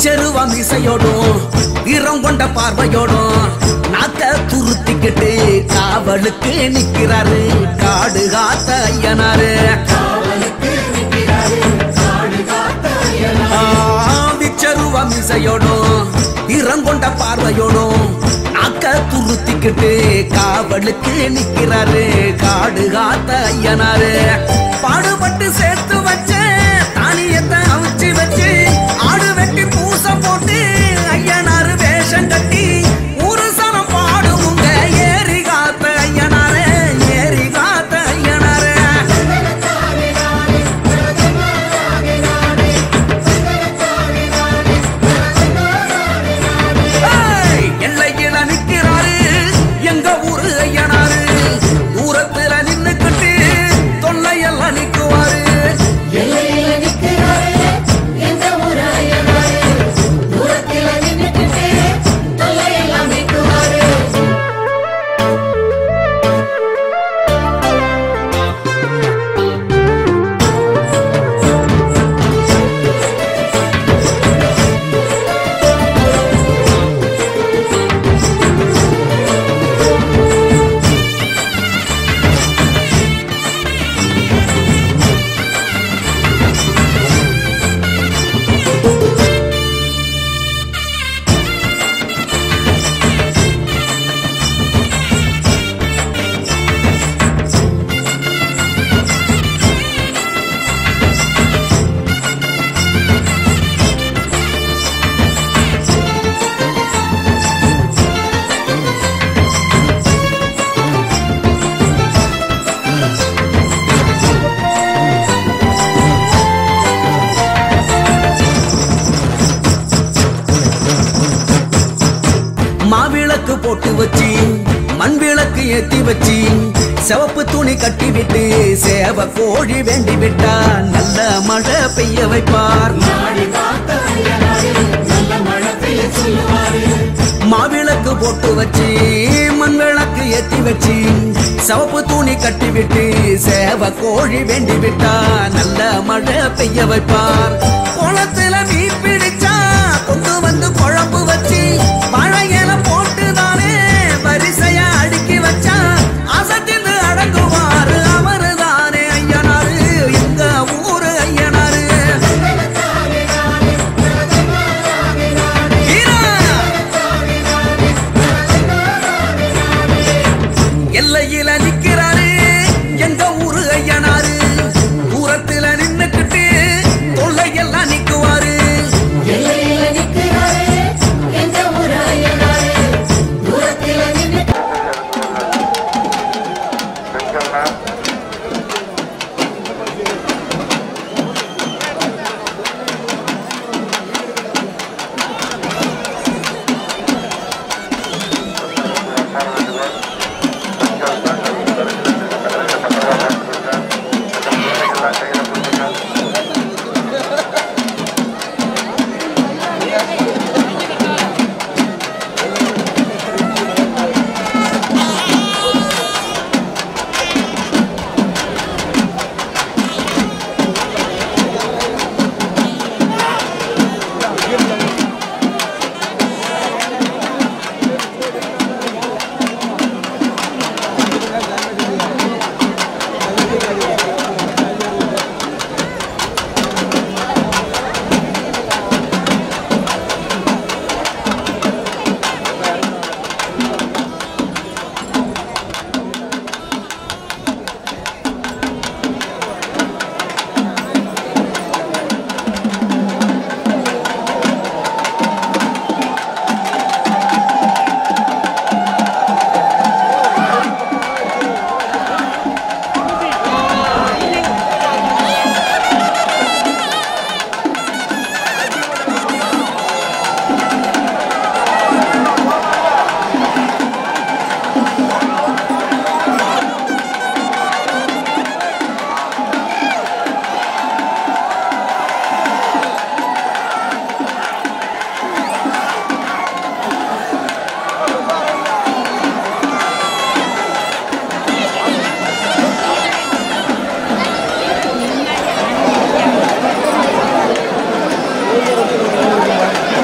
விச்சருவ மிசையோடும் வீரம் கொண்ட பார்வையோடும் நாக்க துருத்திக்கிட்டு காவலுக்கு நிக்கிறாரு காடு காத்த ஐயனாரு ஆ, விச்சருவ மிசையோடும் வீரம் கொண்ட பார்வையோடும் நாக்க துருத்திக்கிட்டு காவலுக்கு நிக்கிறாரு காடு காத்த ஐயனாரு பாடுபட்டு சேர்த்து வச்ச தானியத்தை அவிச்சு வச்சு ஆடு வெட்டி பூச போட்டு ஐயனாரு வேஷம் கட்டி ஒரு சனம் பாடுமுங்க ஏறி காத்த ஐயனாரே ஏறி காத்த ஐயனாரே ஏய், எல்லையில நிக்கிறாரு எங்க ஊரு ஐயனாரு தூரத்துல நின்னுக்கிட்டு தொல்லையெல்லாம் நிக்குவாரு எல்லையில நிக்கிறாரே, எந்த ஊரு ஐயனாரே? தூரத்தில நின்னுக்கிட்டே தொல்லையெல்லாம் நீக்குவாரே. மாவிளக்கு போட்டு வச்சு மண் விளக்கு ஏத்தி வச்சு சிவப்பு துணி கட்டி விட்டு சேவ கோழி வேண்டி விட்டா நல்ல மழை பெய்ய வைப்பார் மாவிளக்கு போட்டு வச்சு மண் விளக்கு ஏத்தி வச்சு சிவப்பு துணி கட்டி விட்டு சேவ கோழி வேண்டி விட்டா நல்ல மழை பெய்ய வைப்பார் குளத்துல மீன் பிடிச்சா கொண்டு வந்து குழம்பு வச்சு வாழையில போட்டு தானே வரிசையா அடுக்கி வச்சா அசத்தின்னு அடங்குவாரு அவரு தானே ஐயனாரு எங்க ஊரு ஐயனாரு வீரா! எல்லையில நிக்கிறாரு எங்க ஊரு ஐயனாரு தூரத்துல நின்னுக்கிட்டு தொல்லையெல்லாம் நிக்குவாரு எல்லையில நிக்கிறாரே, எந்த ஊரு ஐயனாரே? தூரத்தில நின்னு ஆ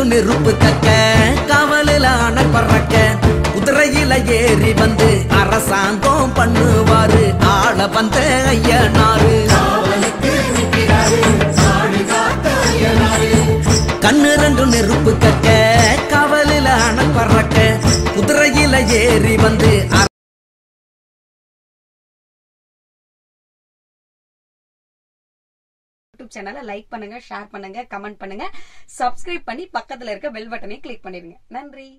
நெருப்பு கக்க காவலில அணை பறக்க குதிரையில ஏறி வந்து அரசாங்கம் பண்ணுவாரு ஆள வந்த ஐயனாரு காவலுக்கு நிற்கிறாரு நாடு காத்த ஐயனாரு கண்ணு ரெண்டு நெருப்பு கக்க காவலில அணை பறக்க குதிரையில ஏறி வந்து அர- யூடியூப் சேனலை லைக் பண்ணுங்க ஷேர் பண்ணுங்க கமெண்ட் பண்ணுங்க சப்ஸ்கிரைப் பண்ணி பக்கத்துல இருக்க பெல் பட்டனையும் கிளிக் பண்ணிருங்க நன்றி